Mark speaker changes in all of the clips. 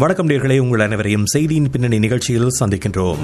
Speaker 1: வணக்கம் நேர்களை உங்கள் அனைவரையும் செய்தியின் பின்னணி நிகழ்ச்சியில் சந்திக்கின்றோம்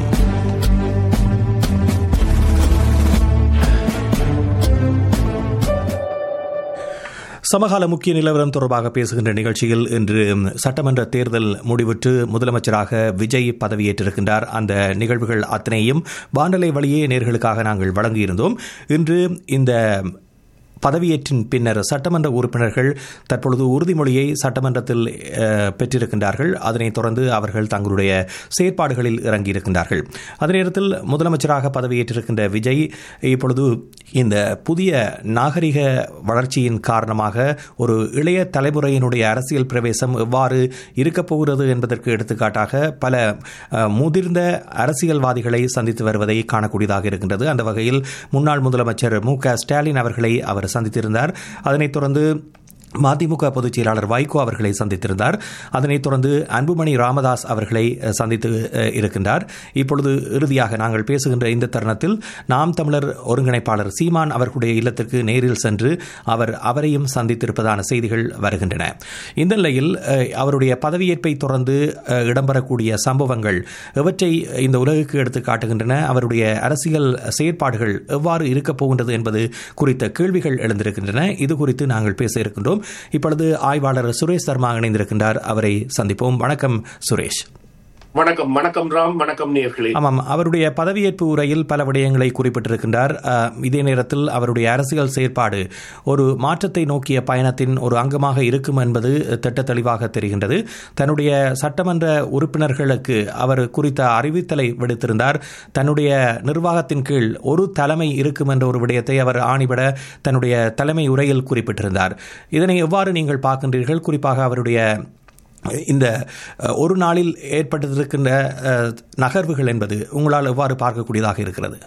Speaker 1: சமகால முக்கிய நிலவரம் தொடர்பாக பேசுகின்ற நிகழ்ச்சியில் இன்று சட்டமன்ற தேர்தல் முடிவுற்று முதலமைச்சராக விஜய் பதவியேற்றிருக்கின்றார் அந்த நிகழ்வுகள் அத்தனையும் வானொலி வழியே நேர்களுக்காக நாங்கள் வழங்கியிருந்தோம் இன்று இந்த பதவியேற்றின் பின்னர் சட்டமன்ற உறுப்பினர்கள் தற்பொழுது உறுதிமொழியை சட்டமன்றத்தில் பெற்றிருக்கின்றார்கள் அதனைத் தொடர்ந்து அவர்கள் தங்களுடைய செயற்பாடுகளில் இறங்கியிருக்கின்றார்கள் அதே நேரத்தில் முதலமைச்சராக பதவியேற்றிருக்கின்ற விஜய் இப்பொழுது இந்த புதிய நாகரிக வளர்ச்சியின் காரணமாக ஒரு இளைய தலைமுறையினுடைய அரசியல் பிரவேசம் எவ்வாறு இருக்கப் போகிறது என்பதற்கு எடுத்துக்காட்டாக பல முதிர்ந்த அரசியல்வாதிகளை சந்தித்து வருவதை காணக்கூடியதாக இருக்கின்றது அந்த வகையில் முன்னாள் முதலமைச்சர் மு க ஸ்டாலின் அவர்களை அவர் சந்தித்திருந்தார் அதனைத் தொடர்ந்து மதிமுக பொதுச் செயலாளர் வைகோ அவர்களை சந்தித்திருந்தார் அதனைத் தொடர்ந்து அன்புமணி ராமதாஸ் அவர்களை சந்தித்து இருக்கின்றார் இப்பொழுது இறுதியாக நாங்கள் பேசுகின்ற இந்த தருணத்தில் நாம் தமிழர் ஒருங்கிணைப்பாளர் சீமான் அவர்களுடைய இல்லத்திற்கு நேரில் சென்று அவர் அவரையும் சந்தித்திருப்பதான செய்திகள் வருகின்றன இந்த நிலையில் அவருடைய பதவியேற்பை தொடர்ந்து இடம்பெறக்கூடிய சம்பவங்கள் எவற்றை இந்த உலகுக்கு எடுத்து காட்டுகின்றன அவருடைய அரசியல் செயற்பாடுகள் எவ்வாறு இருக்கப் போகின்றது என்பது குறித்த கேள்விகள் எழுந்திருக்கின்றன இது குறித்து நாங்கள் பேச இருக்கின்றோம் இப்பொழுது ஆய்வாளர் சுரேஷ் சர்மா இணைந்திருக்கின்றார் அவரை சந்திப்போம் வணக்கம் சுரேஷ்
Speaker 2: வணக்கம் வணக்கம் ராம் வணக்கம் நேர்களே
Speaker 1: ஆமாம் அவருடைய பதவியேற்பு உரையில் பல விடயங்களை குறிப்பிட்டிருக்கின்றார் இதே நேரத்தில் அவருடைய அரசியல் செயற்பாடு ஒரு மாற்றத்தை நோக்கிய பயணத்தின் ஒரு அங்கமாக இருக்கும் என்பது திட்ட தெளிவாக தெரிகின்றது தன்னுடைய சட்டமன்ற உறுப்பினர்களுக்கு அவர் குறித்த அறிவித்தலை விடுத்திருந்தார் தன்னுடைய நிர்வாகத்தின் கீழ் ஒரு தலைமை இருக்கும் என்ற ஒரு விடயத்தை அவர் ஆணிபட தன்னுடைய தலைமை உரையில் குறிப்பிட்டிருந்தார் இதனை எவ்வாறு நீங்கள் பார்க்கின்றீர்கள் குறிப்பாக அவருடைய இந்த ஒரு நாளில் ஏற்பட்டிருக்கின்ற நகர்வுகள் என்பது உங்களால் எவ்வாறு பார்க்கக்கூடியதாக இருக்கிறது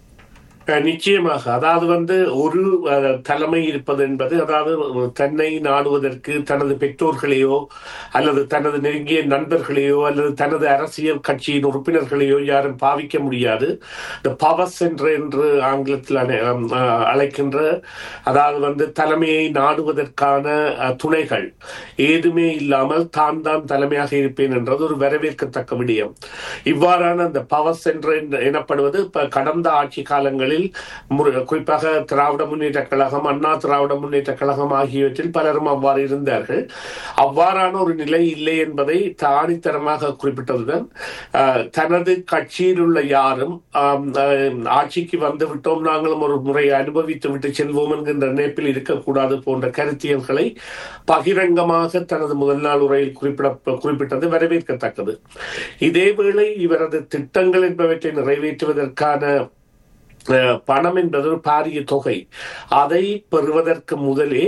Speaker 2: நிச்சயமாக அதாவது வந்து ஒரு தலைமை இருப்பது என்பது அதாவது தன்னை நாடுவதற்கு தனது பெற்றோர்களையோ அல்லது தனது நெருங்கிய நண்பர்களையோ அல்லது தனது அரசியல் கட்சியின் உறுப்பினர்களையோ யாரும் பாவிக்க முடியாது இந்த பவர் சென்டர் என்று ஆங்கிலத்தில் அழைக்கின்ற அதாவது வந்து தலைமையை நாடுவதற்கான துணைகள் ஏதுமே இல்லாமல் தான் தான் தலைமையாக இருப்பேன் என்றது ஒரு வரவேற்கத்தக்க விடயம் இவ்வாறான அந்த பவர் சென்டர் எனப்படுவது கடந்த ஆட்சி காலங்களில் காலங்களில் குறிப்பாக திராவிட முன்னேற்ற கழகம் அண்ணா திராவிட முன்னேற்ற கழகம் ஆகியவற்றில் பலரும் அவ்வாறு இருந்தார்கள் அவ்வாறான ஒரு நிலை இல்லை என்பதை தானித்தரமாக குறிப்பிட்டதுடன் தனது கட்சியில் உள்ள யாரும் ஆட்சிக்கு வந்து விட்டோம் நாங்களும் ஒரு முறை அனுபவித்து விட்டு செல்வோம் என்கின்ற நினைப்பில் இருக்கக்கூடாது போன்ற கருத்தியல்களை பகிரங்கமாக தனது முதல் நாள் உரையில் குறிப்பிட குறிப்பிட்டது வரவேற்கத்தக்கது இதேவேளை இவரது திட்டங்கள் என்பவற்றை நிறைவேற்றுவதற்கான பணம் என்பது ஒரு பாரிய தொகை அதை பெறுவதற்கு முதலே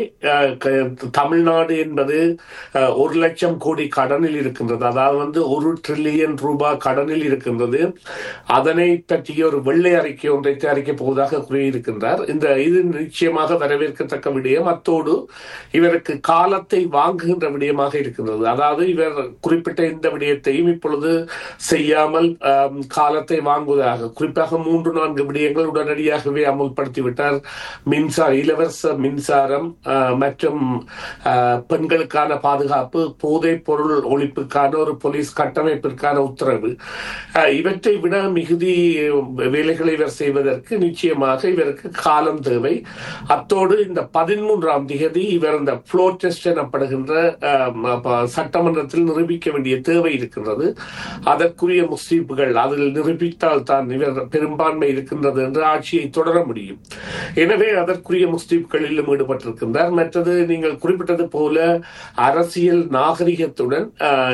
Speaker 2: தமிழ்நாடு என்பது ஒரு லட்சம் கோடி கடனில் இருக்கின்றது அதாவது வந்து ஒரு ட்ரில்லியன் ரூபாய் கடனில் இருக்கின்றது அதனை பற்றிய ஒரு வெள்ளை அறிக்கை ஒன்றை தயாரிக்கப் போவதாக கூறியிருக்கின்றார் இந்த இது நிச்சயமாக வரவேற்கத்தக்க விடயம் அத்தோடு இவருக்கு காலத்தை வாங்குகின்ற விடயமாக இருக்கின்றது அதாவது இவர் குறிப்பிட்ட இந்த விடயத்தையும் இப்பொழுது செய்யாமல் காலத்தை வாங்குவதாக குறிப்பாக மூன்று நான்கு விடயங்கள் உடனடியாகவே அமுல்படுத்திவிட்டார் மின்சார இலவச மின்சாரம் மற்றும் பெண்களுக்கான பாதுகாப்பு போதைப் பொருள் ஒழிப்புக்கான ஒரு போலீஸ் கட்டமைப்பிற்கான உத்தரவு இவற்றை விட மிகுதி வேலைகளை இவர் செய்வதற்கு நிச்சயமாக இவருக்கு காலம் தேவை அத்தோடு இந்த பதிமூன்றாம் திகதி இவர் இந்த புளோ டெஸ்ட் எனப்படுகின்ற சட்டமன்றத்தில் நிரூபிக்க வேண்டிய தேவை இருக்கின்றது அதற்குரிய முஸ்லீம்கள் அதில் நிரூபித்தால் தான் இவர் பெரும்பான்மை இருக்கின்றது என்று ஆட்சியை தொடர முடியும் எனவே அதற்குரிய முஸ்லீம்களிலும் ஈடுபட்டிருக்கின்றார் மற்றது நீங்கள் குறிப்பிட்டது போல அரசியல் நாகரிகத்துடன்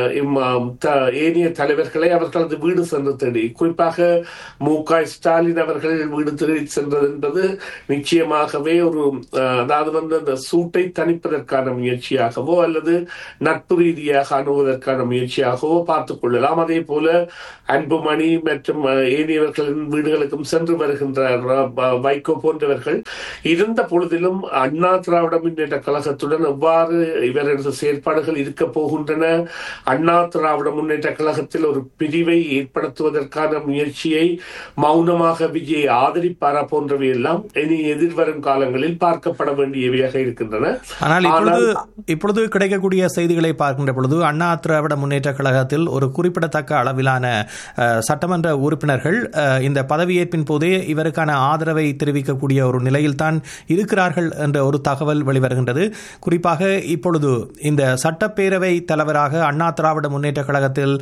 Speaker 2: ஏனைய தலைவர்களை அவர்களது வீடு சென்று தேடி குறிப்பாக மு க ஸ்டாலின் அவர்கள் வீடு தேடி சென்றது என்பது நிச்சயமாகவே ஒரு அதாவது வந்து அந்த சூட்டை தணிப்பதற்கான முயற்சியாகவோ அல்லது நட்பு ரீதியாக அணுவதற்கான முயற்சியாகவோ பார்த்துக் கொள்ளலாம் அதே போல அன்புமணி மற்றும் ஏனையவர்களின் வீடுகளுக்கும் சென்று வருகின்ற இருக்கின்றார் வ- வைகோ போன்றவர்கள் இருந்த பொழுதிலும் அண்ணா திராவிட முன்னேற்ற கழகத்துடன் எவ்வாறு இவரது செயற்பாடுகள் இருக்க போகின்றன அண்ணா திராவிட முன்னேற்ற கழகத்தில் ஒரு பிரிவை ஏற்படுத்துவதற்கான முயற்சியை மௌனமாக விஜய் ஆதரிப்பாரா போன்றவை எல்லாம் இனி எதிர்வரும் காலங்களில் பார்க்கப்பட வேண்டியவையாக இருக்கின்றன
Speaker 1: ஆனால் இப்பொழுது இப்பொழுது கிடைக்கக்கூடிய செய்திகளை பார்க்கின்ற பொழுது அண்ணா திராவிட முன்னேற்ற கழகத்தில் ஒரு குறிப்பிடத்தக்க அளவிலான அஹ், சட்டமன்ற உறுப்பினர்கள் அஹ், இந்த பதவியேற்பின் போதே இவருக்கான ஆதரவை தெரிவிக்கக்கூடிய ஒரு நிலையில்தான் இருக்கிறார்கள் என்ற ஒரு தகவல் வெளிவருகின்றது குறிப்பாக இப்பொழுது இந்த சட்டப்பேரவை தலைவராக அண்ணா திராவிட முன்னேற்ற கழகத்தில்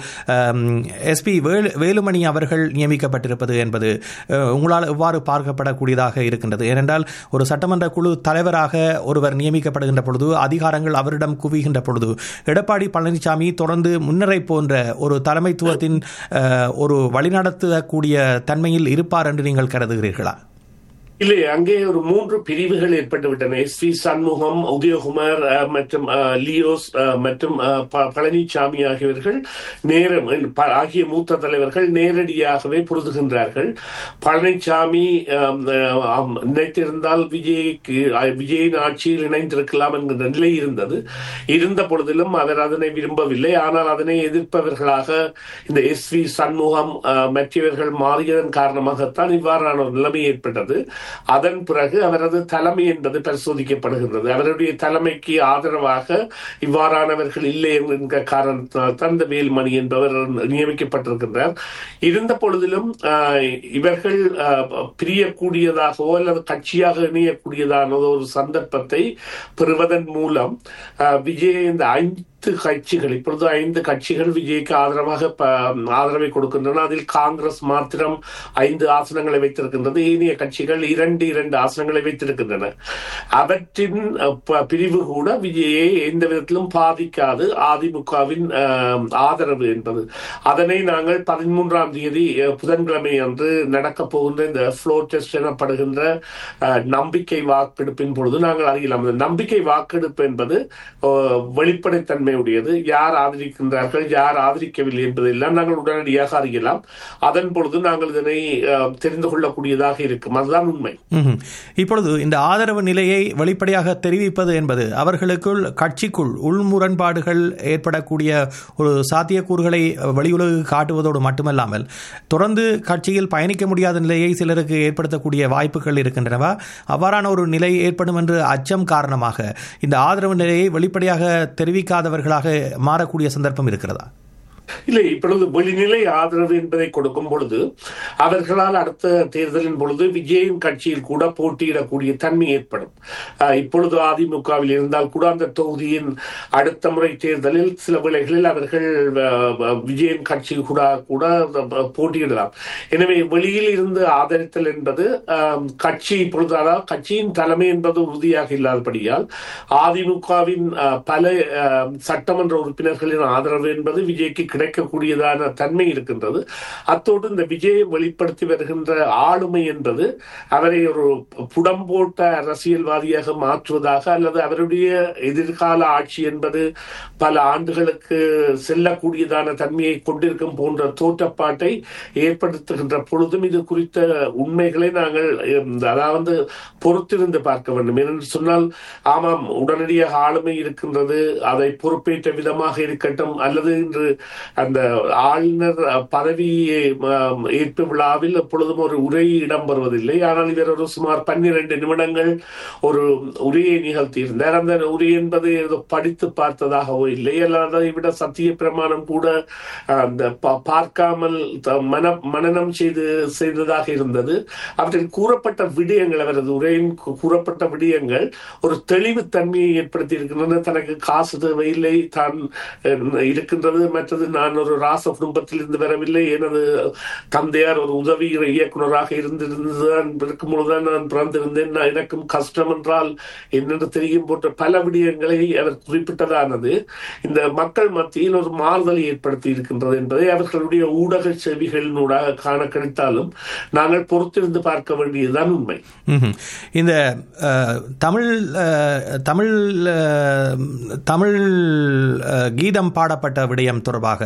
Speaker 1: எஸ்பி வேலுமணி அவர்கள் நியமிக்கப்பட்டிருப்பது என்பது அஹ், உங்களால் எவ்வாறு பார்க்கப்படக்கூடியதாக இருக்கின்றது ஏனென்றால் ஒரு சட்டமன்ற குழு தலைவராக ஒருவர் நியமிக்கப்படுகின்ற பொழுது அதிகாரங்கள் அவரிடம் குவிகின்ற பொழுது எடப்பாடி பழனிசாமி தொடர்ந்து முன்னரை போன்ற ஒரு தலைமைத்துவத்தின் அஹ், ஒரு வழிநடத்தக்கூடிய தன்மையில் இருப்பார் என்று நீங்கள் கருதுகிறீர்களா
Speaker 2: இல்லை அங்கே ஒரு மூன்று பிரிவுகள் ஏற்பட்டு விட்டன எஸ் வி சண்முகம் உதயகுமார் அஹ், மற்றும் அஹ், லியோஸ் அஹ், மற்றும் அஹ், ப- பழனிசாமி ஆகியவர்கள் நேரம் ப- ஆகிய மூத்த தலைவர்கள் நேரடியாகவே பொருதுகின்றார்கள் பழனிசாமி அஹ், அஹ், நினைத்திருந்தால் விஜய்க்கு அஹ், விஜயின் ஆட்சியில் இணைந்திருக்கலாம் என்கிற நிலை இருந்தது இருந்த பொழுதிலும் அவர் அதனை விரும்பவில்லை ஆனால் அதனை எதிர்ப்பவர்களாக இந்த எஸ் வி சண்முகம் அஹ், மற்றவர்கள் மாறியதன் காரணமாகத்தான் இவ்வாறான ஒரு நிலைமை ஏற்பட்டது அதன் பிறகு அவரது தலைமை என்பது பரிசோதிக்கப்படுகின்றது அவருடைய தலைமைக்கு ஆதரவாக இவ்வாறானவர்கள் இல்லை என்கிற காரணத்தினால் தான் இந்த வேல்மணி என்பவர் நியமிக்கப்பட்டிருக்கின்றார் இருந்த பொழுதிலும் ஆஹ், இவர்கள் ஆஹ், பிரியக்கூடியதாகவோ அல்லது கட்சியாக இணையக்கூடியதான ஒரு சந்தர்ப்பத்தை பெறுவதன் மூலம் ஆஹ், விஜய் இந்த ஐந்து கட்சிகள் இப்பொழுது ஐந்து கட்சிகள் விஜய்க்கு ஆதரவாக ப- ஆதரவை கொடுக்கின்றன அதில் காங்கிரஸ் மாத்திரம் ஐந்து ஆசனங்களை வைத்திருக்கின்றது ஏனைய கட்சிகள் இரண்டு இரண்டு ஆசனங்களை வைத்திருக்கின்றன அவற்றின் அஹ், ப- பிரிவு கூட விஜயை எந்த விதத்திலும் பாதிக்காது அதிமுகவின் அஹ், ஆதரவு என்பது அதனை நாங்கள் பதிமூன்றாம் தேதி அஹ், புதன்கிழமை அன்று நடக்கப் போகின்ற இந்த ஃப்ளோ டெஸ்ட் எனப்படுகின்ற அஹ், நம்பிக்கை வாக்கெடுப்பின் பொழுது நாங்கள் அறியலாம் அந்த நம்பிக்கை வாக்கெடுப்பு என்பது அஹ், வெளிப்படைத்தன்மையுடையது யார் ஆதரிக்கின்றார்கள் யார் ஆதரிக்கவில்லை என்பதெல்லாம் நாங்கள் உடனடியாக அறியலாம் அதன் பொழுது நாங்கள் இதனை அஹ், தெரிந்து கொள்ளக்கூடியதாக இருக்கும் அதுதான் உண்மை
Speaker 1: ம்ஹும். இப்பொழுது இந்த ஆதரவு நிலையை வெளிப்படையாக தெரிவிப்பது என்பது அவர்களுக்குள் கட்சிக்குள் உள்முரண்பாடுகள் ஏற்படக்கூடிய ஒரு சாத்தியக்கூறுகளை வெளியுலகு காட்டுவதோடு மட்டுமல்லாமல் தொடர்ந்து கட்சியில் பயணிக்க முடியாத நிலையை சிலருக்கு ஏற்படுத்தக்கூடிய வாய்ப்புகள் இருக்கின்றனவா அவ்வாறான ஒரு நிலை ஏற்படும் என்று அச்சம் காரணமாக இந்த ஆதரவு நிலையை வெளிப்படையாக தெரிவிக்காதவர்களாக மாறக்கூடிய சந்தர்ப்பம் இருக்கிறதா
Speaker 2: இல்லை இப்பொழுது வெளிநிலை ஆதரவு என்பதை கொடுக்கும் பொழுது அவர்களால் அடுத்த தேர்தலின் பொழுது விஜயின் கட்சியில் கூட போட்டியிடக்கூடிய தன்மை ஏற்படும் அஹ், இப்பொழுது அதிமுகவில் இருந்தால் கூட அந்த தொகுதியின் அடுத்த முறை தேர்தலில் சில வேளைகளில் அவர்கள் அஹ், அஹ், விஜயின் கட்சியில் கூட கூட அஹ், போட்டியிடலாம் எனவே வெளியில் இருந்து ஆதரித்தல் என்பது அஹ், கட்சி இப்பொழுது அதாவது கட்சியின் தலைமை என்பது உறுதியாக இல்லாதபடியால் அதிமுகவின் அஹ், பல அஹ், சட்டமன்ற உறுப்பினர்களின் ஆதரவு என்பது விஜய்க்கு கிடைக்கக்கூடியதான தன்மை இருக்கின்றது அத்தோடு இந்த விஜயை வெளிப்படுத்தி வருகின்ற ஆளுமை என்பது அவரை ஒரு புடம் போட்ட அரசியல்வாதியாக மாற்றுவதாக அல்லது அவருடைய எதிர்கால ஆட்சி என்பது பல ஆண்டுகளுக்கு செல்லக்கூடியதான தன்மையை கொண்டிருக்கும் போன்ற தோற்றப்பாட்டை ஏற்படுத்துகின்ற பொழுதும் இது குறித்த உண்மைகளை நாங்கள் உம், அதாவது பொறுத்திருந்து பார்க்க வேண்டும் ஏனென்று சொன்னால் ஆமாம் உடனடியாக ஆளுமை இருக்கின்றது அதை பொறுப்பேற்ற விதமாக இருக்கட்டும் அல்லது இன்று அந்த ஆளுநர் பதவி ஆம், ஏற்பு விழாவில் எப்பொழுதும் ஒரு உரை இடம்பெறுவதில்லை ஆனால் இவர் ஒரு சுமார் பன்னிரண்டு நிமிடங்கள் ஒரு உரையை நிகழ்த்தியிருந்தார் அந்த உரை என்பது ஏதோ படித்து பார்த்ததாகவோ இல்லை அல்லது அதை விட சத்திய பிரமாணம் கூட அந்த பா- பார்க்காமல் த- மன மனனம் செய்து செய்ததாக இருந்தது அவற்றில் கூறப்பட்ட விடயங்கள் அவரது உரையின் கூ- கூறப்பட்ட விடயங்கள் ஒரு தெளிவுத்தன்மையை ஏற்படுத்தி இருக்கின்றன தனக்கு காசு தேவையில்லை தான் அஹ், இருக்கின்றது மற்றது நான் ஒரு ராச குடும்பத்தில் இருந்து வரவில்லை எனது தந்தையார் ஒரு உதவி இயக்குனராக இருந்திருந்துதான் இருக்கும் பொழுதுதான் நான் பிறந்திருந்தேன் நான் எனக்கும் கஷ்டம் என்றால் என்னென்று தெரியும் போன்ற பல விடயங்களை அவர் குறிப்பிட்டதானது இந்த மக்கள் மத்தியில் ஒரு மாறுதலை ஏற்படுத்தி இருக்கின்றது என்பதை அவர்களுடைய ஊடக செவிகளினூடாக காண கிடைத்தாலும் நாங்கள் பொறுத்திருந்து பார்க்க வேண்டியதுதான் உண்மை
Speaker 1: ம்ஹும். இந்த அஹ், தமிழ் அஹ், தமிழ் அஹ், தமிழ் அஹ், கீதம் பாடப்பட்ட விடயம் தொடர்பாக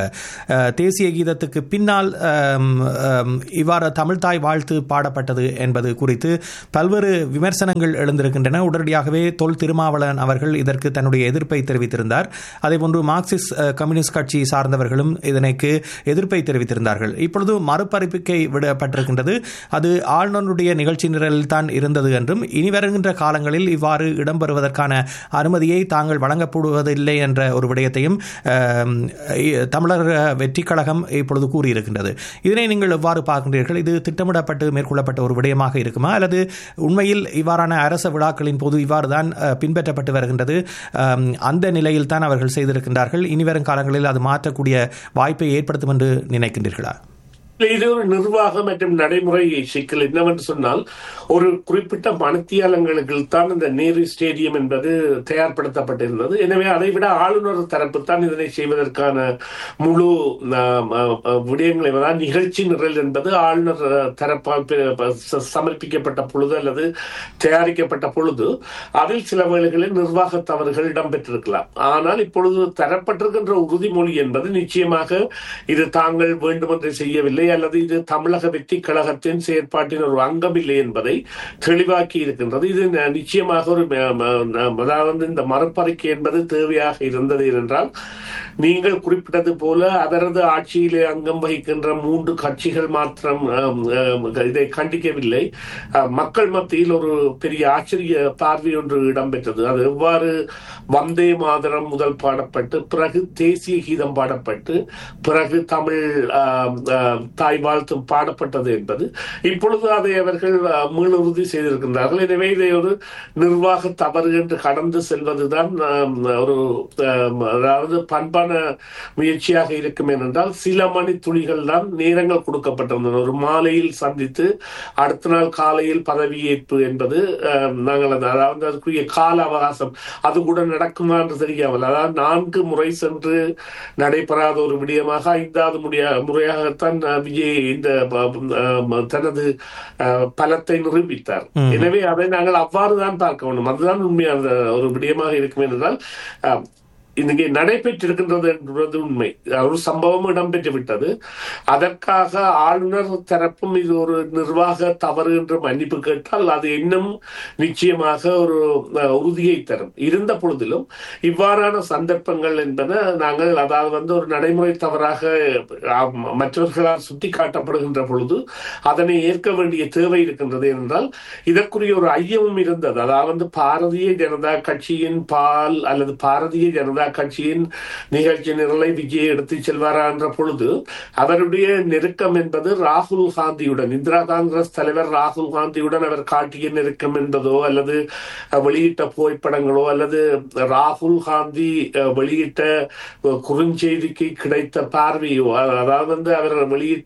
Speaker 1: அஹ், தேசிய கீதத்துக்கு பின்னால் அம், அம், இவ்வாறு தமிழ்தாய் வாழ்த்து பாடப்பட்டது என்பது குறித்து பல்வேறு விமர்சனங்கள் எழுந்திருக்கின்றன உடனடியாகவே தொல் திருமாவளவன் அவர்கள் இதற்கு தன்னுடைய எதிர்ப்பை தெரிவித்திருந்தார் அதேபோன்று மார்க்சிஸ்ட் அஹ், கம்யூனிஸ்ட் கட்சி சார்ந்தவர்களும் இதனைக்கு எதிர்ப்பை தெரிவித்திருந்தார்கள் இப்பொழுது மறுபறிப்பிக்கை விடப்பட்டிருக்கின்றது அது ஆளுநருடைய நிகழ்ச்சி நிரலில் தான் இருந்தது என்றும் இனி வருகின்ற காலங்களில் இவ்வாறு இடம்பெறுவதற்கான அனுமதியை தாங்கள் வழங்கப்படுவதில்லை என்ற ஒரு விடயத்தையும் அம், இ- தமிழர் வெற்றி கழகம் இப்பொழுது கூறியிருக்கின்றது இதனை நீங்கள் எவ்வாறு பார்க்கின்றீர்கள் இது திட்டமிடப்பட்டு மேற்கொள்ளப்பட்ட ஒரு விடயமாக இருக்குமா அல்லது உண்மையில் இவ்வாறான அரச விழாக்களின் போது இவ்வாறு தான் அஹ், பின்பற்றப்பட்டு வருகின்றது அம், அந்த நிலையில் தான் அவர்கள் செய்திருக்கின்றார்கள் இனி வரும் காலங்களில் அது மாற்றக்கூடிய வாய்ப்பை ஏற்படுத்தும் என்று நினைக்கின்றீர்களா
Speaker 2: இது ஒரு நிர்வாக மற்றும் நடைமுறை சிக்கல் என்னவென்று சொன்னால் ஒரு குறிப்பிட்ட மனத்தியாலங்களுக்கு தான் இந்த நேரு ஸ்டேடியம் என்பது தயார்படுத்தப்பட்டிருந்தது எனவே அதை விட ஆளுநர் தரப்பு தான் இதனை செய்வதற்கான முழு ஆம், ஆம், விடயங்களை அதாவது நிகழ்ச்சி நிரல் என்பது ஆளுநர் தரப்பால் பெ- ப- ச- சமர்ப்பிக்கப்பட்ட பொழுது அல்லது தயாரிக்கப்பட்ட பொழுது அதில் சில வேளைகளில் நிர்வாக தவறுகள் இடம்பெற்றிருக்கலாம் ஆனால் இப்பொழுது தரப்பட்டிருக்கின்ற உறுதிமொழி என்பது நிச்சயமாக இது தாங்கள் வேண்டுமென்று செய்யவில்லை அல்லது இது தமிழக வெற்றி கழகத்தின் செயற்பாட்டின் ஒரு அங்கமில்லை என்பதை தெளிவாக்கி இருக்கின்றது இது ந- நிச்சயமாக ஒரு ம- ம- அதாவது இந்த மறுப்பறிக்கை என்பது தேவையாக இருந்தது என்றால் நீங்கள் குறிப்பிட்டது போல அவரது ஆட்சியிலே அங்கம் வகிக்கின்ற மூன்று கட்சிகள் மாத்திரம் ஆம், ஆம், இதை கண்டிக்கவில்லை அஹ், மக்கள் மத்தியில் ஒரு பெரிய ஆச்சரிய பார்வை ஒன்று இடம்பெற்றது அது எவ்வாறு வந்தே மாதரம் முதல் பாடப்பட்டு பிறகு தேசிய கீதம் பாடப்பட்டு பிறகு தமிழ் ஆம், ஆம், தாய் வாழ்த்தும் பாடப்பட்டது என்பது இப்பொழுது அதை அவர்கள் அஹ், மீளுறுதி செய்திருக்கின்றார்கள் எனவே இதை ஒரு நிர்வாக தவறு என்று கடந்து செல்வதுதான் ஆம், ஒரு ஆம், அதாவது பண்பான முயற்சியாக இருக்கும் ஏனென்றால் சில மணி துளிகள் தான் நேரங்கள் கொடுக்கப்பட்டிருந்தன ஒரு மாலையில் சந்தித்து அடுத்த நாள் காலையில் பதவியேற்பு என்பது ஆம், நாங்கள் அந்த- அதாவது அதுக்குரிய கால அவகாசம் அது கூட நடக்குமா என்று தெரியாமல் அதாவது நான்கு முறை சென்று நடைபெறாத ஒரு விடயமாக ஐந்தாவது முடியா முறையாகத்தான் அஹ், விஜய் இந்த ப- அஹ், தனது அஹ், பலத்தை நிரூபித்தார் எனவே அதை நாங்கள் அவ்வாறு தான் பார்க்க வேண்டும் அதுதான் உண்மையான ஒரு விடயமாக இருக்கும் என்றால் அஹ், இங்கே நடைபெற்றிருக்கின்றது என்பது உண்மை ஒரு சம்பவம் இடம்பெற்று விட்டது அதற்காக ஆளுநர் தரப்பும் இது ஒரு நிர்வாக தவறு என்று மன்னிப்பு கேட்டால் அது இன்னும் நிச்சயமாக ஒரு அஹ், உறுதியை தரும் இருந்த பொழுதிலும் இவ்வாறான சந்தர்ப்பங்கள் என்பன நாங்கள் அதாவது வந்து ஒரு நடைமுறை தவறாக அஹ், மற்றவர்களால் சுட்டிக்காட்டப்படுகின்ற பொழுது அதனை ஏற்க வேண்டிய தேவை இருக்கின்றது என்றால் இதற்குரிய ஒரு ஐயமும் இருந்தது அதாவது வந்து பாரதிய ஜனதா கட்சியின் பால் அல்லது பாரதிய ஜனதா கட்சியின் நிகழ்ச்சி நிரலை விஜய் எடுத்து செல்வாரா என்ற பொழுது அவருடைய நெருக்கம் என்பது ராகுல் காந்தியுடன் இந்திரா காங்கிரஸ் தலைவர் ராகுல் காந்தியுடன் அவர் காட்டிய நெருக்கம் என்பதோ அல்லது அஹ், வெளியிட்ட புகைப்படங்களோ அல்லது ராகுல் காந்தி அஹ், வெளியிட்ட அஹ், குறுஞ்செய்திக்கு கிடைத்த பார்வையோ அ- அதாவது வந்து அவர் வெளியிட்ட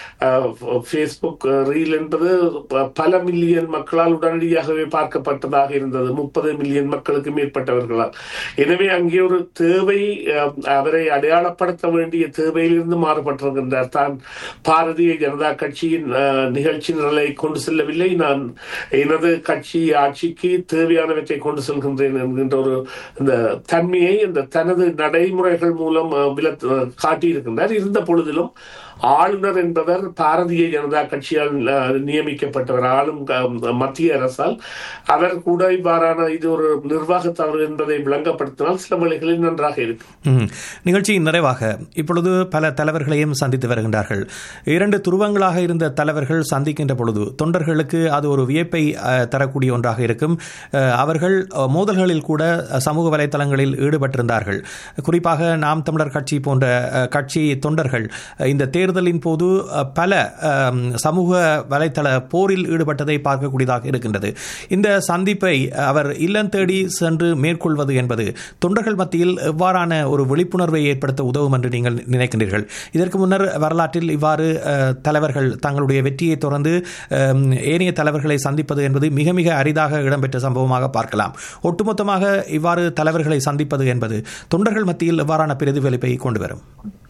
Speaker 2: ஃபேஸ்புக் ரீல் என்பது ப- பல மில்லியன் மக்களால் உடனடியாகவே பார்க்கப்பட்டதாக இருந்தது முப்பது மில்லியன் மக்களுக்கு மேற்பட்டவர்களால் எனவே அங்கே ஒரு தேவை அஹ், அவரை அடையாளப்படுத்த வேண்டிய தேவையிலிருந்து மாறுபட்டிருக்கின்றார் தான் பாரதிய ஜனதா கட்சியின் அஹ், நிகழ்ச்சி நிரலை கொண்டு செல்லவில்லை நான் எனது கட்சி ஆட்சிக்கு தேவையானவற்றை கொண்டு செல்கின்றேன் என்கின்ற ஒரு இந்த தன்மையை இந்த தனது நடைமுறைகள் மூலம் அஹ், வில அஹ், காட்டியிருக்கின்றார் இருந்த பொழுதிலும் ஆளுநர் என்பவர் பாரதிய ஜனதா கட்சியால் அஹ், நியமிக்கப்பட்டவர் ஆளும் க- மத்திய அரசால் அவர் கூட இவ்வாறான இது ஒரு நிர்வாக தவறு என்பதை விளங்கப்படுத்தினால் சில வேளைகளில் நன்றாக இருக்கும்
Speaker 1: ம். நிகழ்ச்சியின் நிறைவாக இப்பொழுது பல தலைவர்களையும் சந்தித்து வருகின்றார்கள் இரண்டு துருவங்களாக இருந்த தலைவர்கள் சந்திக்கின்ற பொழுது தொண்டர்களுக்கு அது ஒரு வியப்பை அஹ், தரக்கூடிய ஒன்றாக இருக்கும் அஹ், அவர்கள் அஹ், மோதல்களில் கூட அஹ், சமூக வலைத்தளங்களில் ஈடுபட்டிருந்தார்கள் குறிப்பாக நாம் தமிழர் கட்சி போன்ற அஹ், கட்சி தொண்டர்கள் அஹ், இந்த தேர்தலின் போது அஹ், பல அஹ், சமூக வலைத்தள போரில் ஈடுபட்டதை பார்க்கக்கூடியதாக இருக்கின்றது இந்த சந்திப்பை அவர் இல்லம் தேடி சென்று மேற்கொள்வது என்பது தொண்டர்கள் மத்தியில் எவ்வாறான ஒரு விழிப்புணர்வை ஏற்படுத்த உதவும் என்று நீங்கள் நினைக்கின்றீர்கள் இதற்கு முன்னர் வரலாற்றில் இவ்வாறு அஹ், தலைவர்கள் தங்களுடைய வெற்றியை தொடர்ந்து அஹ், ஏனைய தலைவர்களை சந்திப்பது என்பது மிக மிக அரிதாக இடம்பெற்ற சம்பவமாக பார்க்கலாம் ஒட்டுமொத்தமாக இவ்வாறு தலைவர்களை சந்திப்பது என்பது தொண்டர்கள் மத்தியில் எவ்வாறான பிரதிபலிப்பை கொண்டு வரும்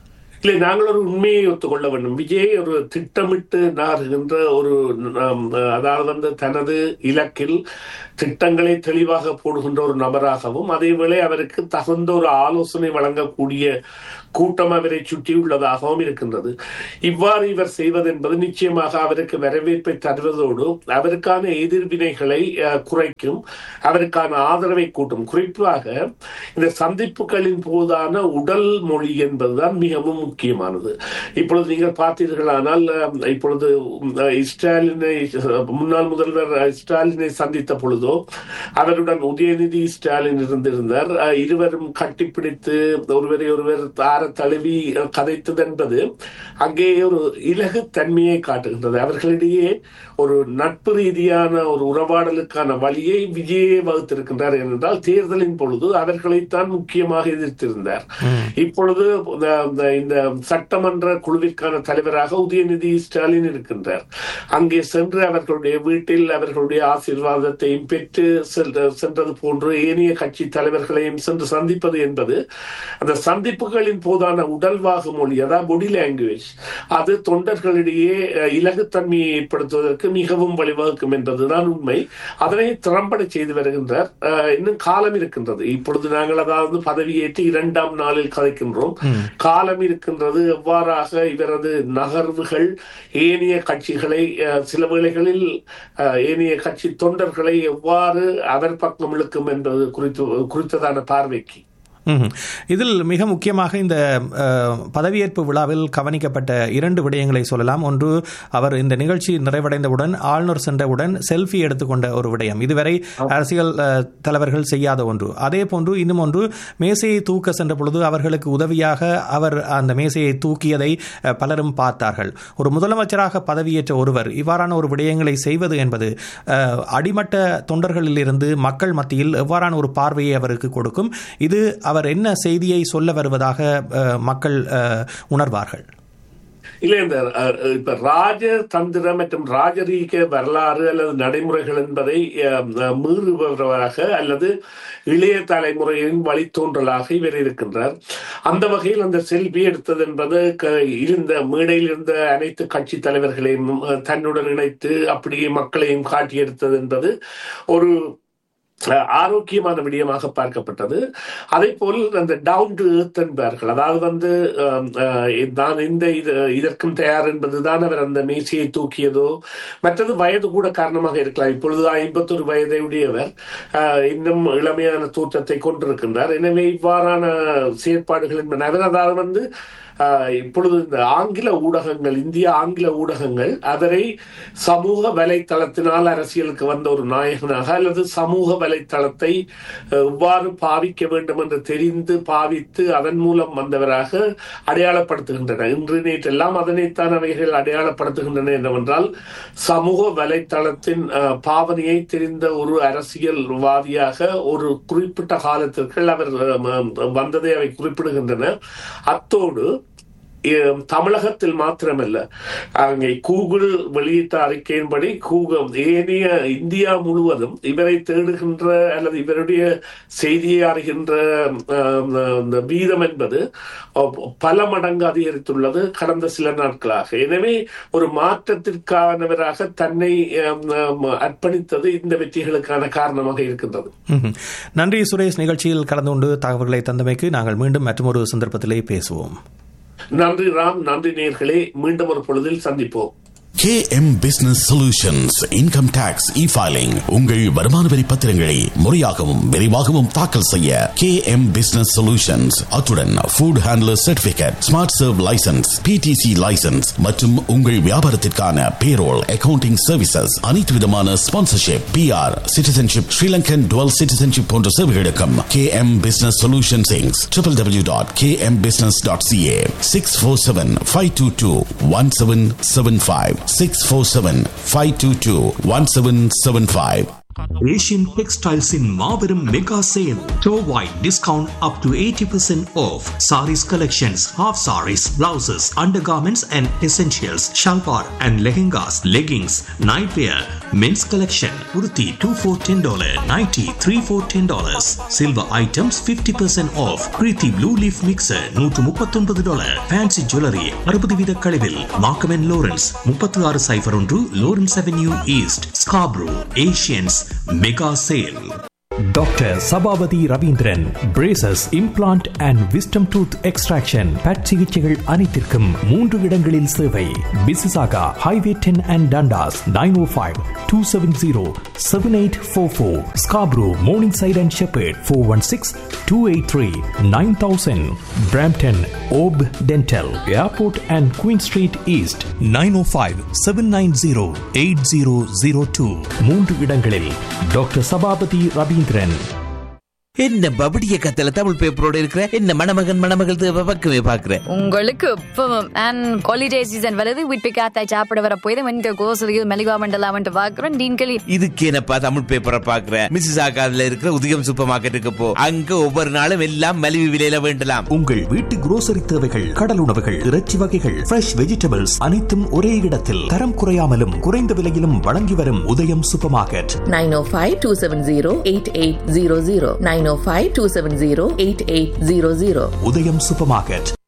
Speaker 2: இல்லை நாங்கள் ஒரு உண்மையை ஒத்துக்கொள்ள வேண்டும் விஜய் ஒரு திட்டமிட்டு நகர்கின்ற ஒரு ஆம், அதாவது வந்து தனது இலக்கில் திட்டங்களை தெளிவாக போடுகின்ற ஒரு நபராகவும் அதேவேளை அவருக்கு தகுந்த ஒரு ஆலோசனை வழங்கக்கூடிய கூட்டம் அவரை சுற்றியுள்ளதாகவும் இருக்கின்றது இவ்வாறு இவர் செய்வது என்பது நிச்சயமாக அவருக்கு வரவேற்பை தருவதோடு அவருக்கான எதிர்வினைகளை அஹ், குறைக்கும் அவருக்கான ஆதரவை கூட்டும் குறிப்பாக இந்த சந்திப்புகளின் போதான உடல் மொழி என்பதுதான் மிகவும் முக்கியமானது இப்பொழுது நீங்கள் பார்த்தீர்களானால் அஹ், இப்பொழுது அஹ், ஸ்டாலினை முன்னாள் முதல்வர் அஹ், ஸ்டாலினை சந்தித்த பொழுதோ அவருடன் உதயநிதி ஸ்டாலின் இருந்திருந்தார் அஹ், இருவரும் கட்டிப்பிடித்து ஒருவரை ஒருவர் தார தழுவி அஹ், கதைத்தது என்பது அங்கே ஒரு இலகு தன்மையை காட்டுகின்றது அவர்களிடையே ஒரு நட்பு ரீதியான ஒரு உறவாடலுக்கான வழியை விஜயே வகுத்திருக்கின்றார் என்றால் தேர்தலின் பொழுது அவர்களைத்தான் முக்கியமாக எதிர்த்திருந்தார் இப்பொழுது இந்த- இந்த- இந்த சட்டமன்ற குழுவிற்கான தலைவராக உதயநிதி ஸ்டாலின் இருக்கின்றார் அங்கே சென்று அவர்களுடைய வீட்டில் அவர்களுடைய ஆசீர்வாதத்தையும் பெற்று சென்ற- சென்றது போன்று ஏனைய கட்சி தலைவர்களையும் சென்று சந்திப்பது என்பது அந்த சந்திப்புகளின் போதான உடல்வாகு மொழி அதாவது பாடி லாங்குவேஜ் அது தொண்டர்களிடையே அஹ், இலகுத்தன்மையை ஏற்படுத்துவதற்கு மிகவும் வழிவகுக்கும் என்பதுதான் உண்மை அதனை திறம்பட செய்து வருகின்றார் அஹ், இன்னும் காலம் இருக்கின்றது இப்பொழுது நாங்கள் அதாவது பதவியேற்று இரண்டாம் நாளில் கதைக்கின்றோம் காலம் இருக்கின்றது எவ்வாறாக இவரது நகர்வுகள் ஏனைய கட்சிகளை அஹ், சில வேளைகளில் அஹ், ஏனைய கட்சி தொண்டர்களை எவ்வாறு அவர் பக்கம் இழுக்கும் என்பது குறித்து குறித்ததான பார்வைக்கு
Speaker 1: ம்ஹும். இதில் மிக முக்கியமாக இந்த அஹ், பதவியேற்பு விழாவில் கவனிக்கப்பட்ட இரண்டு விடயங்களை சொல்லலாம் ஒன்று அவர் இந்த நிகழ்ச்சி நிறைவடைந்தவுடன் ஆளுநர் சென்றவுடன் செல்ஃபி எடுத்துக்கொண்ட ஒரு விடயம் இதுவரை அரசியல் அஹ், தலைவர்கள் செய்யாத ஒன்று அதே போன்று இன்னும் ஒன்று மேசையை தூக்க சென்ற பொழுது அவர்களுக்கு உதவியாக அவர் அந்த மேசையை தூக்கியதை அஹ், பலரும் பார்த்தார்கள் ஒரு முதலமைச்சராக பதவியேற்ற ஒருவர் இவ்வாறான ஒரு விடயங்களை செய்வது என்பது அஹ், அடிமட்ட தொண்டர்களிலிருந்து மக்கள் மத்தியில் எவ்வாறான ஒரு பார்வையை அவருக்கு கொடுக்கும் இது அவர் என்ன செய்தியை சொல்ல வருவதாக அஹ், மக்கள் அஹ், உணர்வார்கள்
Speaker 2: இல்லை இந்த அஹ், இப்ப ராஜதந்திர மற்றும் ராஜரீக வரலாறு அல்லது நடைமுறைகள் என்பதை அஹ், அஹ், மீறுபவராக அல்லது இளைய தலைமுறையின் வழித்தோன்றலாக இவர் இருக்கின்றார் அந்த வகையில் அந்த செல்வி எடுத்தது என்பது க- இருந்த மேடையில் இருந்த அனைத்து கட்சி தலைவர்களையும் அஹ், தன்னுடன் இணைத்து அப்படியே மக்களையும் காட்டி எடுத்தது என்பது ஒரு அஹ், ஆரோக்கியமான விடயமாக பார்க்கப்பட்டது அதே போல் அந்த டவுன் டு earth என்பார்கள் அதாவது வந்து அஹ், அஹ், நான் இந்த இது இதற்கும் தயார் என்பதுதான் அவர் அந்த மேசையை தூக்கியதோ மற்றது வயது கூட காரணமாக இருக்கலாம் இப்பொழுது ஐம்பத்தொரு வயதை உடையவர் அஹ், இன்னும் இளமையான தோற்றத்தை கொண்டிருக்கின்றார் எனவே இவ்வாறான செயற்பாடுகள் என்பன அவர் அதாவது வந்து ஆஹ் இப்பொழுது இந்த ஆங்கில ஊடகங்கள் இந்திய ஆங்கில ஊடகங்கள் அவரை சமூக வலைத்தளத்தினால் அரசியலுக்கு வந்த ஒரு நாயகனாக அல்லது சமூக வலைத்தளத்தை அஹ், எவ்வாறு பாவிக்க வேண்டும் என்று தெரிந்து பாவித்து அதன் மூலம் வந்தவராக அடையாளப்படுத்துகின்றன இன்று நேற்றெல்லாம் அதனைத்தான் அவைகள் அடையாளப்படுத்துகின்றன என்னவென்றால் சமூக வலைத்தளத்தின் அஹ், பாவனையை தெரிந்த ஒரு அரசியல்வாதியாக ஒரு குறிப்பிட்ட காலத்திற்கு அவர் அஹ், வந்ததை அவை குறிப்பிடுகின்றன அத்தோடு இ- தமிழகத்தில் மாத்திரமல்ல அங்கே கூகுள் வெளியிட்ட அறிக்கையின்படி கூகுள் ஏனைய இந்தியா முழுவதும் இவரை தேடுகின்ற அல்லது இவருடைய செய்தியை அறிகின்ற ஆம், இந்த வீதம் என்பது அஹ், பல மடங்கு அதிகரித்துள்ளது கடந்த சில நாட்களாக எனவே ஒரு மாற்றத்திற்கானவராக தன்னை ஆம், ஆம், அர்ப்பணித்தது இந்த வெற்றிகளுக்கான காரணமாக இருக்கின்றது
Speaker 1: ம்ஹும். நன்றி சுரேஷ் நிகழ்ச்சியில் கலந்து கொண்டு தகவல்களை தந்தமைக்கு நாங்கள் மீண்டும் மற்றொரு சந்தர்ப்பத்திலே பேசுவோம்
Speaker 2: நன்றி ராம் நன்றி நேர்களே மீண்டும் ஒரு பொழுதில் சந்திப்போம்
Speaker 3: KM Business Solutions Income Tax E-Filing உங்கள் வருமான வரி பத்திரங்களை முறையாகவும் விரைவாகவும் தாக்கல் செய்ய KM Business Solutions அத்துடன் Food Handler Certificate Smart Serve License PTC License மற்றும் உங்கள் வியாபாரத்திற்கான Payroll Accounting Services அனைத்து விதமான Sponsorship PR Citizenship Sri Lankan Dual Citizenship போன்ற சேவைகளுக்கும் KM Business Solutions Inc. www.kmbusiness.ca 647-522-1775 647-522-1775
Speaker 1: Asian டெக்ஸ்டைல்ஸின் மாபெரும் மெகா சேல் டோவாய் discount up to eighty percent off sarees collections half sarees blouses undergarments and essentials shalwar and lehengas leggings nightwear men's collection உருத்தி two for ten dollar ninety three for ten dollars silver items fifty percent off Preethi blue leaf mixer நூற்று முப்பத்தொன்பது dollar fancy jewellery அறுபது வீத கழிவில் மார்க்கமென் Lawrence முப்பத்தி ஆறு cipher ஒன்று Lawrence avenue east Scarborough Asians mega sale doctor Sabapathy Ravindran braces implant and wisdom tooth extraction பட் சிகிச்சைகள் அனைத்திற்கும் மூன்று இடங்களில் சேவை Mississauga highway ten and Dundas nine O five two seven zero seven eight four four Scarborough Morningside and Sheppard four one six two eight three nine thousand Brampton ஓப் dental airport and Queen street east nine O five seven nine zero eight zero zero two மூன்று இடங்களில் doctor Sabapathy Ravindran
Speaker 4: என்ன பபடிய கத்தல தமிழ் பேப்பரோட இருக்கிற என்ன மணமகன் மணமகள் தேவை பக்கமே பாக்குற
Speaker 5: உங்களுக்கு இப்பவும் அண்ட் ஹாலிடே சீசன் வருது வீட்டு காத்தாய் சாப்பிட வர போய் இந்த கோசலியில் மெலிவா மண்டலாமன்ட்டு பார்க்குறோம் டீன்களி
Speaker 4: இதுக்கு என்னப்பா தமிழ் பேப்பரை பாக்குற மிஸ்ஸஸ் ஆகாதுல இருக்கிற உதயம் சூப்பர் மார்க்கெட்டுக்கு போ அங்க ஒவ்வொரு நாளும் எல்லாம் மலிவு விலையில வேண்டலாம்
Speaker 1: உங்கள் வீட்டு குரோசரி தேவைகள் கடல் உணவுகள் இறைச்சி வகைகள் ஃப்ரெஷ் வெஜிடபிள்ஸ் அனைத்தும் ஒரே இடத்தில் தரம் குறையாமலும் குறைந்த விலையிலும் வழங்கி வரும் உதயம் சூப்பர் மார்க்கெட்
Speaker 6: 905-270-8800 905-270-8800
Speaker 1: உதயம் சூப்பர் மார்க்கெட்